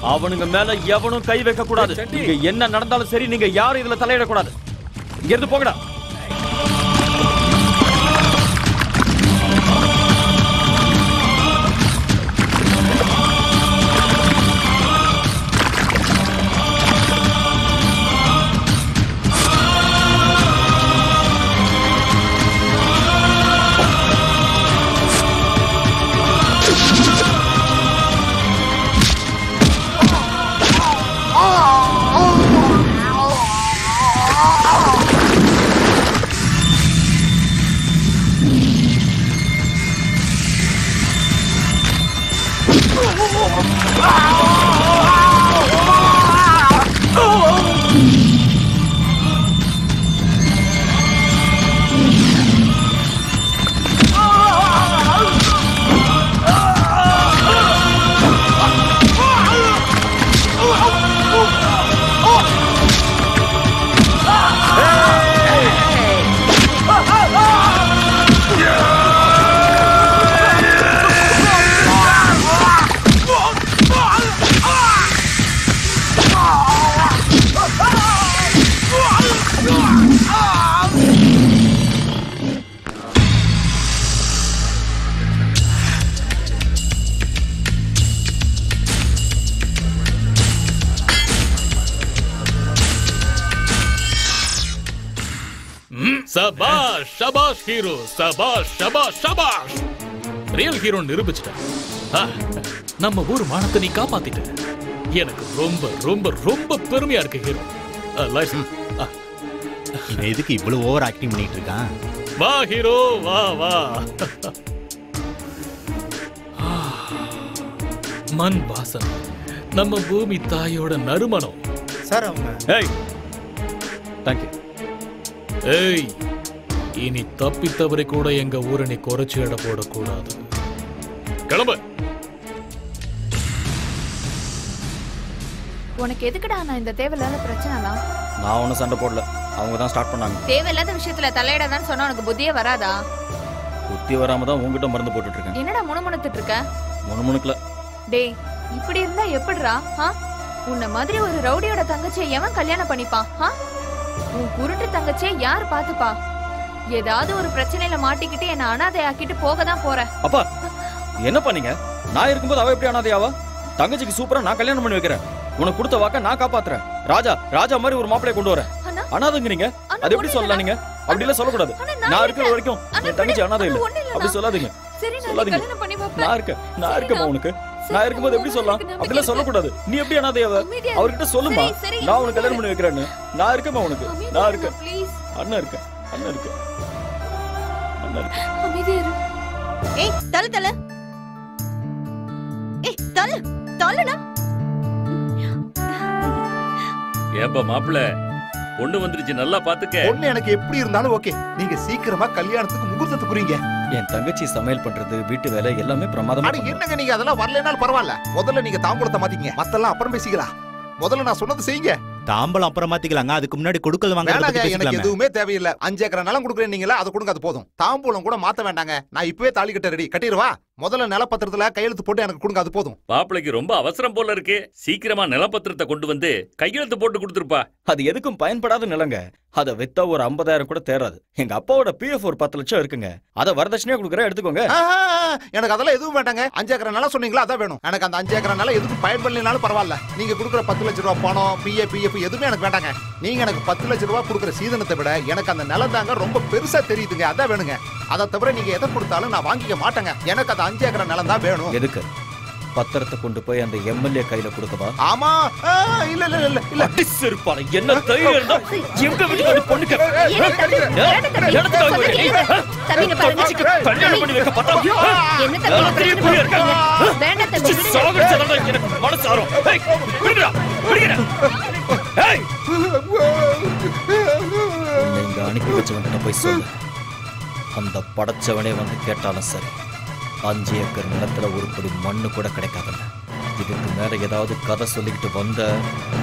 அவனுங்க மேல எவனும் கை வைக்க கூடாது இங்க என்ன நடந்தாலும் சரி நீங்க யாரும் இதுல தலையிடக்கூடாது இங்க இருந்து போங்கடா சபாஷ் சபாஷ் ஹீரோ சபாஷ் சபாஷ் சபாஷ் ரியல் ஹீரோ நிரூபிச்சிட்ட ஆ, நம்ம ஊர் மானத்தை நீ காப்பாத்திட்ட எனக்கு ரொம்ப ரொம்ப ரொம்ப பெருமையா இருக்கு ஹீரோ ஆ, லைசன். ஆ, இவன் எதுக்கு இவ்வளவு ஓவர் ஆக்டிங் பண்ணிட்டு இருக்கான் வா ஹீரோ வா வா ஆ, மண் வாசம் நம்ம பூமி தாயோட நறுமணம் சார் அவங்க ஏய் தேங்க்யூ ஏய் இனி தப்பித்தவரை கூட எங்க ஊரை நீ குறைச்சு எடை போடக்கூடாது கிளம்பு உனக்கு எதுக்குடா நான் இந்த தேவையில்லாத பிரச்சனைலாம் நான் ஒன்றும் சண்டை போடல அவங்க தான் ஸ்டார்ட் பண்ணாங்க தேவையில்லாத விஷயத்துல தலையிடாதான்னு சொன்னா உனக்கு புத்தியே வராதா புத்தி வராம தான் உங்ககிட்ட மருந்து போட்டுட்டு இருக்கேன் என்னடா முணுமுணுத்துட்டு இருக்க முணுமுணுக்கல டேய் இப்படி இருந்தா எப்படிடா ஆ உன்ன மாதிரி ஒரு ரவுடியோட தங்கச்சியை எவன் கல்யாணம் பண்ணிப்பான் ஆ உன் குருட்டு தங்கச்சியை யார் பாத்துப்பா ஏதாவது ஒரு பிரச்சனையில மாட்டிக்கிட்டு என்ன அனாதை ஆக்கிட்டு போக தான் போற அப்பா என்ன பண்ணீங்க நான் இருக்கும்போது அவ எப்படி அனாதையாவா தங்கச்சிக்கு சூப்பரா நான் கல்யாணம் பண்ணி வைக்கிறேன் உனக்கு கொடுத்த வாக்க நான் காப்பாத்துறேன் ராஜா ராஜா மாதிரி ஒரு மாப்பிளைய கொண்டு வரேன் அண்ணா அனாதைங்கிறீங்க அண்ணா, அது எப்படி ஒண்ணும் சொல்லலாம் நீங்க அப்படி எல்லாம் சொல்லக்கூடாது அண்ணா, நான் இருக்கிற இருக்கேன். வரைக்கும் அண்ணா, என் தங்கச்சி விடு. அனாதை இல்ல அண்ணா, ஒண்ணும் இல்ல, அப்படி அண்ணா. சொல்லாதீங்க சரி நான் சொல்லாதீங்க. கல்யாணம் பண்ணி வைப்பேன் நான் இருக்கேன் நான் இருக்கேம்மா சரிடா. உனக்கு சரி, நான் இருக்கும்போது எப்படி உன் சொல்லலாம் மேல எனக்கு அப்படிலாம் நம்பிக்கை சொல்லக்கூடாது நீ எப்படி அனாதையாவ அமைதியா இரு. அவர்கிட்ட சொல்லுமா சரி, சரி, நான் உனக்கு கல்யாணம் பண்ணி வைக்கிறேன்னு நான் இருக்கேம்மா உனக்கு நான் இருக்கேன் ப்ளீஸ் அண்ணன் இருக்கேன் அண்ணன் இருக்கேன் அண்ணன் இருக்கேன் அமைதியா இரு ஏய் தள்ளு தள்ளு ஏய் தள்ளு தள்ளுடா ஏப்பா மாப்பிள்ள பொண்ணு வந்துருச்சு நல்லா பாத்துக்க பொண்ணு எனக்கு எப்படி இருந்தாலும் ஓகே நீங்க சீக்கிரமா கல்யாணத்துக்கு முகூர்த்தத்தை புரியுங்க என் தங்கச்சி சமையல் பண்றது வீட்டு வேலை எல்லாமே பிரமாதமா அட பண்ணுவா. என்னங்க நீங்க அதெல்லாம் வரலைனாலும் பரவாயில்ல முதல்ல நீங்க தாம்பூலத்தை மாத்திங்க மத்தெல்லாம் அப்புறம் பேசிக்கலாம் முதல்ல நான் சொன்னது செய்யுங்க தாம்பலம் அப்புறம் மாத்திக்கலாங்க அதுக்கு முன்னாடி கொடுக்கல் வாங்க வேணாங்க எனக்கு பேசிக்கலாமே எதுவுமே தேவையில்லை அஞ்சு ஏக்கர் நிலம் கொடுக்குறேன் நீங்களா அதை கொடுங்க அது போதும் தாம்பூலம் கூட மாத்த வேண்டாங்க நான் இப்பவே தாலி கட்ட ரெடி கட்டிடுவா முதல்ல நிலப்பத்திரத்துல கையெழுத்து போட்டு எனக்கு கொடுங்க அது போதும் மாப்பிளைக்கு ரொம்ப அவசரம் போல இருக்கு சீக்கிரமா நிலப்பத்திரத்தை கொண்டு வந்து கையெழுத்து போட்டு கொடுத்துருப்பா அது எதுக்கும் பயன்படாத நிலங்க அதை வித்தா ஒரு 50000 கூட தேராது எங்க அப்பாவோட பிஎஃப் ஒரு பத்து லட்சம் இருக்குங்க அதை வரதட்சணையா கொடுக்குறேன் எடுத்துக்கோங்க ஆஹா, எனக்கு அதெல்லாம் எதுவும் வேண்டாங்க அஞ்சு ஏக்கர் நிலம் சொன்னீங்களா அதான் வேணும் எனக்கு அந்த அஞ்சு ஏக்கர் நிலம் எதுக்கும் பயன்படலைனாலும் பரவாயில்ல நீங்க கொடுக்குற பத்து லட்ச ரூபாய் பணம் பிஏ பிஎஃப் எதுவுமே எனக்கு வேண்டாங்க நீங்க எனக்கு பத்து லட்ச ரூபாய் கொடுக்குற சீதனத்தை விட எனக்கு அந்த நிலம் தாங்க ரொம்ப பெருசா தெரியுதுங்க அதான் வேணுங்க அதை தவிர நீங்க எதை கொடுத்தாலும் நான் வாங்கிக்க மாட்டேங்க எனக்கு அந்த அஞ்சு ஏக்கர் நிலம் தான் வேணும் எதுக்கு பத்திரத்தை கொண்டு போய் அந்த எம்எல்ஏ கையில கொடுக்கவா ஆமா ஆ, இல்ல இல்ல இல்ல இல்ல அடி செருப்பால என்ன தைரியம் இருந்தா எங்க வீட்டுக்கு பொண்ணுக்கு ஏன் தம்பி? ஏன் தம்பி? எடுத்து வாங்க போய். சொல்லுங்க. தம்பிங்க பாருங்க. தங்கச்சிக்கு கல்யாணம் பண்ணி வைக்க பார்த்தா என்ன தம்பி எல்லாம் தெரிய பிரச்சனை புரிய இருக்காங்க. பண்றீங்க? வேண்டாம் தம்பி விடுங்க. சாகடிச்சதால எனக்கு மனசு ஆறும் ஏய், விடுங்கடா, விடுங்கடா. ஏய். உன்னை இங்க அனுப்பி வச்சவன்கிட்ட போய் சொல்லு அந்த படைச்சவனே வந்து கேட்டாலும் சரி அஞ்சு ஏக்கர் நிலத்துல ஒரு படி மண்ணு கூட கிடைக்காதுல்ல இதுக்கு மேல ஏதாவது கதை சொல்லிக்கிட்டு வந்த